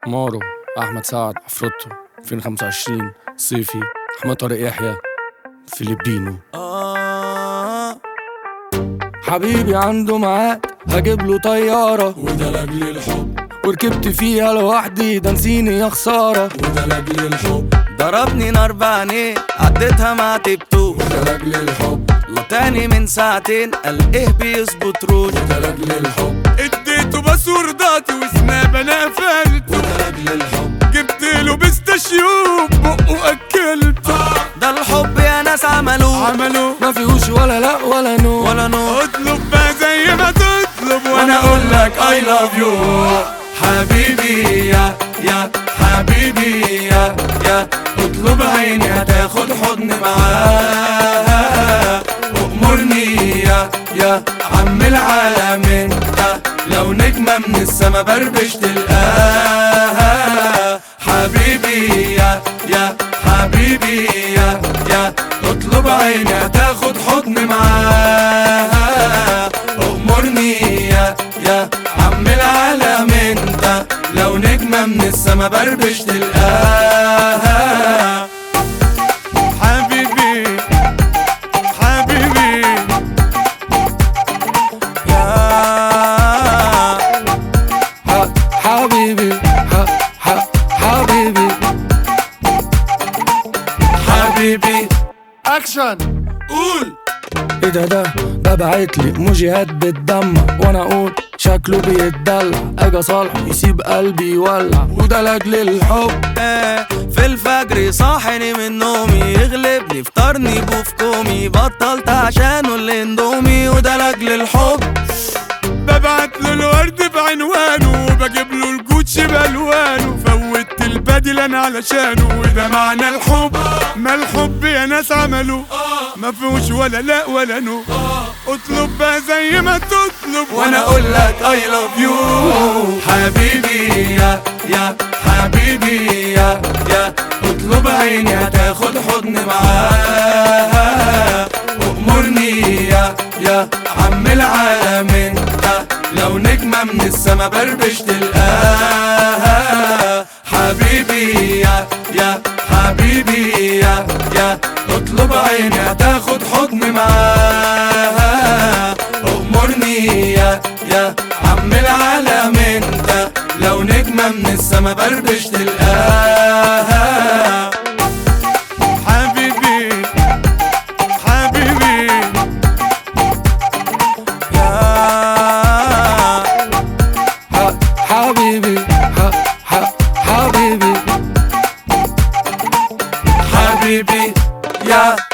مارو احمد سعد عفروتو 2025 صيفي احمد طارق يحيى فيلبينو آه حبيبي عنده ميعاد هجيب له طيارة وده لاجل الحب وركبت فيها لوحدي ده نسيني يا خسارة وده لاجل الحب ضربني نار بعينيه عديتها ما عتبتوش وده لاجل الحب تاني من ساعتين قال ايه بيظبط روش وده لاجل الحب اديته باسورداتي وسناب انا قفلته وده لاجل الحب جبت له بيستاشيو بقه اكلته ده الحب يا ناس عملوه عملوا ما فيهوش ولا لا ولا نو ولا نور اطلب بقى زي ما تطلب وانا اقول لك اي لاف يو حبيبي يا يا حبيبي يا يا اطلب عيني هتاخد حضن معاه وامرني يا يا عم العالم انت لو نجمة من السما بربش تلقاها حبيبي يا يا حبيبي يا يا اطلب عيني هتاخد حضن معاها امرني يا يا عم العالم انت لو نجمة من السما بربش تلقاها حبيبي حبيبي يا ح- حبيبي ح- ح- حبيبي حبيبي اكشن قول ايه ده ده ده بعتلي موجيهات بتدمع وانا اقول شكله بيتدلع اجي صالح يسيب قلبي يولع وده لاجل الحب آه، في الفجر يصحني من نومي يغلبني فطرني بوف كومي بطلت عشانه الاندومي وده لاجل الحب ببعت له الورد بعنوانه وبجيب له الجوتشي بالوانه فوتت البدل انا علشانه وده معنى الحب ما الحب يا ناس عملوا ما فيهوش ولا لا ولا نو اطلب بقى زي ما تطلب وانا اقول لك اي لاف يو حبيبي يا يا حبيبي يا يا اطلب عيني هتاخد حضن معاها وامرني يا يا عم العالم انت لو نجمة من السما بربش تلقاها حبيبي يا يا حبيبي يا يا اطلب عيني هتاخد حضن معاها امرني يا يا عم العالم انت لو نجمة من السما بربش تلقاها حبيبي حبيبي يا ح- حبيبي ح- ح- حبيبي حبيبي يا